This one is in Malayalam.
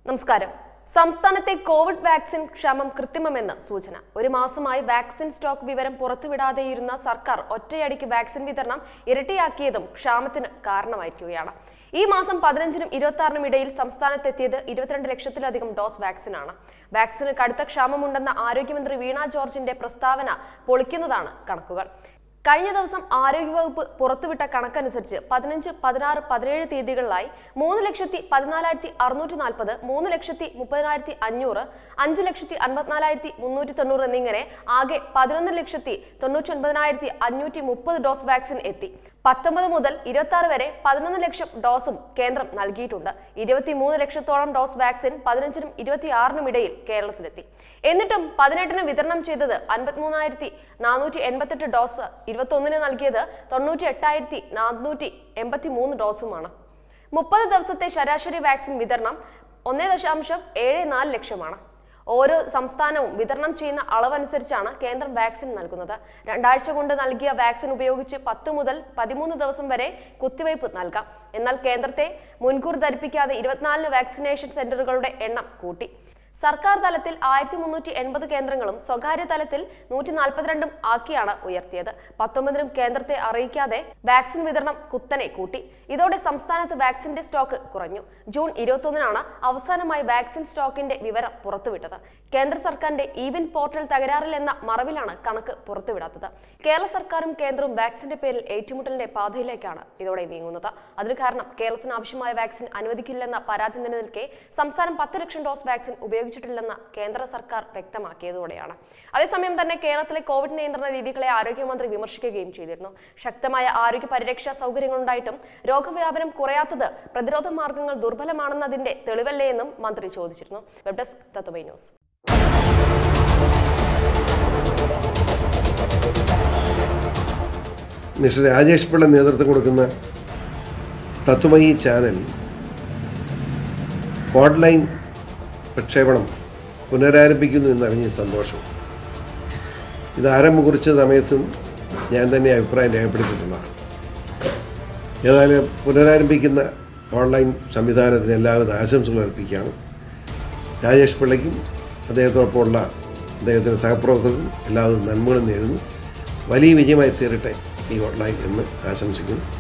നമസ്കാരം സംസ്ഥാനത്തെ കോവിഡ് വാക്സിൻ ക്ഷാമം കൃത്രിമമെന്ന് സൂചന ഒരു മാസമായി വാക്സിൻ സ്റ്റോക്ക് വിവരം പുറത്തുവിടാതെയിരുന്ന സർക്കാർ ഒറ്റയടിക്ക് വാക്സിൻ വിതരണം ഇരട്ടിയാക്കിയതും ക്ഷാമത്തിന് കാരണമായിരിക്കുകയാണ് ഈ മാസം പതിനഞ്ചിനും ഇരുപത്തി ആറിനും ഇടയിൽ സംസ്ഥാനത്തെത്തിയത് ഇരുപത്തിരണ്ട് ലക്ഷത്തിലധികം ഡോസ് വാക്സിനാണ് വാക്സിന് കടുത്ത ക്ഷാമമുണ്ടെന്ന ആരോഗ്യമന്ത്രി വീണ ജോർജിന്റെ പ്രസ്താവന പൊളിക്കുന്നതാണ് കണക്കുകൾ കഴിഞ്ഞ ദിവസം ആരോഗ്യവകുപ്പ് പുറത്തുവിട്ട കണക്കനുസരിച്ച് പതിനഞ്ച് പതിനാറ് പതിനേഴ് തീയതികളിലായി മൂന്ന് ലക്ഷത്തി പതിനാലായിരത്തി അറുന്നൂറ്റി നാൽപ്പത് മൂന്ന് ലക്ഷത്തി മുപ്പതിനായിരത്തി അഞ്ഞൂറ് അഞ്ച് ലക്ഷത്തി അൻപത്തിനാലായിരത്തി മുന്നൂറ്റി തൊണ്ണൂറ് എന്നിങ്ങനെ ആകെ പതിനൊന്ന് ലക്ഷത്തി തൊണ്ണൂറ്റി ഒൻപതിനായിരത്തി അഞ്ഞൂറ്റി മുപ്പത് ഡോസ് വാക്സിൻ എത്തി പത്തൊമ്പത് മുതൽ ഇരുപത്തി ആറ് വരെ പതിനൊന്ന് ലക്ഷം ഡോസും കേന്ദ്രം നൽകിയിട്ടുണ്ട് ഇരുപത്തിമൂന്ന് ലക്ഷത്തോളം ഡോസ് വാക്സിൻ പതിനഞ്ചിനും ഇരുപത്തിയാറിനും ഇടയിൽ കേരളത്തിലെത്തി എന്നിട്ടും പതിനെട്ടിന് വിതരണം ചെയ്തത് അൻപത്തിമൂന്നായിരത്തി നാനൂറ്റി എൺപത്തെട്ട് ഡോസ് ഇരുപത്തൊന്നിന് നൽകിയത് തൊണ്ണൂറ്റി എട്ടായിരത്തി നാനൂറ്റി എൺപത്തി മൂന്ന് ഡോസുമാണ് മുപ്പത് ദിവസത്തെ ശരാശരി വാക്സിൻ വിതരണം ഒന്നേ ദശാംശം ഏഴ് നാല് ലക്ഷമാണ് ഓരോ സംസ്ഥാനവും വിതരണം ചെയ്യുന്ന അളവനുസരിച്ചാണ് കേന്ദ്രം വാക്സിൻ നൽകുന്നത് രണ്ടാഴ്ച കൊണ്ട് നൽകിയ വാക്സിൻ ഉപയോഗിച്ച് പത്ത് മുതൽ പതിമൂന്ന് ദിവസം വരെ കുത്തിവയ്പ് നൽകാം എന്നാൽ കേന്ദ്രത്തെ മുൻകൂർ ധരിപ്പിക്കാതെ ഇരുപത്തിനാലിന് വാക്സിനേഷൻ സെന്ററുകളുടെ എണ്ണം കൂട്ടി സർക്കാർ തലത്തിൽ ആയിരത്തി മുന്നൂറ്റി എൺപത് കേന്ദ്രങ്ങളും സ്വകാര്യ തലത്തിൽ നൂറ്റി നാൽപ്പത്തിരണ്ടും ആക്കിയാണ് ഉയർത്തിയത് പത്തൊമ്പതിനും കേന്ദ്രത്തെ അറിയിക്കാതെ വാക്സിൻ വിതരണം കുത്തനെ കൂട്ടി ഇതോടെ സംസ്ഥാനത്ത് വാക്സിന്റെ സ്റ്റോക്ക് കുറഞ്ഞു ജൂൺ ഇരുപത്തൊന്നിനാണ് അവസാനമായി വാക്സിൻ സ്റ്റോക്കിന്റെ വിവരം പുറത്തുവിട്ടത് കേന്ദ്ര സർക്കാരിന്റെ ഈവൻ പോർട്ടൽ തകരാറിലെന്ന മറവിലാണ് കണക്ക് പുറത്തുവിടാത്തത് കേരള സർക്കാരും കേന്ദ്രവും വാക്സിന്റെ പേരിൽ ഏറ്റുമുട്ടലിന്റെ പാതയിലേക്കാണ് ഇതോടെ നീങ്ങുന്നത് അതിന് കാരണം കേരളത്തിന് ആവശ്യമായ വാക്സിൻ അനുവദിക്കില്ലെന്ന പരാതി നിലനിൽക്കെ സംസ്ഥാനം പത്ത് ലക്ഷം ഡോസ് വാക്സിൻ ഉപയോഗിച്ചിട്ടില്ലെന്ന് കേന്ദ്ര സർക്കാർ വ്യക്തമാക്കിയതോടെയാണ് അതേസമയം തന്നെ കേരളത്തിലെ കോവിഡ് നിയന്ത്രണ രീതികളെ ആരോഗ്യമന്ത്രി വിമർശിക്കുകയും ചെയ്തിരുന്നു ശക്തമായ ആരോഗ്യ പരിരക്ഷാ സൗകര്യങ്ങളുണ്ടായിട്ടും രോഗവ്യാപനം കുറയാത്തത് പ്രതിരോധ മാർഗങ്ങൾ ദുർബലമാണെന്നതിന്റെ തെളിവല്ലേ എന്നും മന്ത്രി ചോദിച്ചിരുന്നു web desk Tatvamayi news mister Rajesh Pillai നേതൃത്വം കൊടുക്കുന്ന തത്വമയി ചാനൽ ഓൺലൈൻ പ്രക്ഷേപണം പുനരാരംഭിക്കുന്നു എന്നറിഞ്ഞ സന്തോഷം ഇത് ആരംഭം കുറിച്ച സമയത്തും ഞാൻ തന്നെ അഭിപ്രായം രേഖപ്പെടുത്തിയിട്ടുള്ളതാണ് ഏതായാലും പുനരാരംഭിക്കുന്ന ഓൺലൈൻ സംവിധാനത്തിന് എല്ലാവിധ ആശംസകൾ അർപ്പിക്കുകയാണ് രാജേഷ് പിള്ളയ്ക്കും അദ്ദേഹത്തോടൊപ്പമുള്ള അദ്ദേഹത്തിൻ്റെ സഹപ്രവർത്തകർക്കും എല്ലാവിധ നന്മകളും നേരുന്നു വലിയ വിജയമായി തീരട്ടെ ഈ ഓൺലൈൻ എന്ന് ആശംസിക്കുന്നു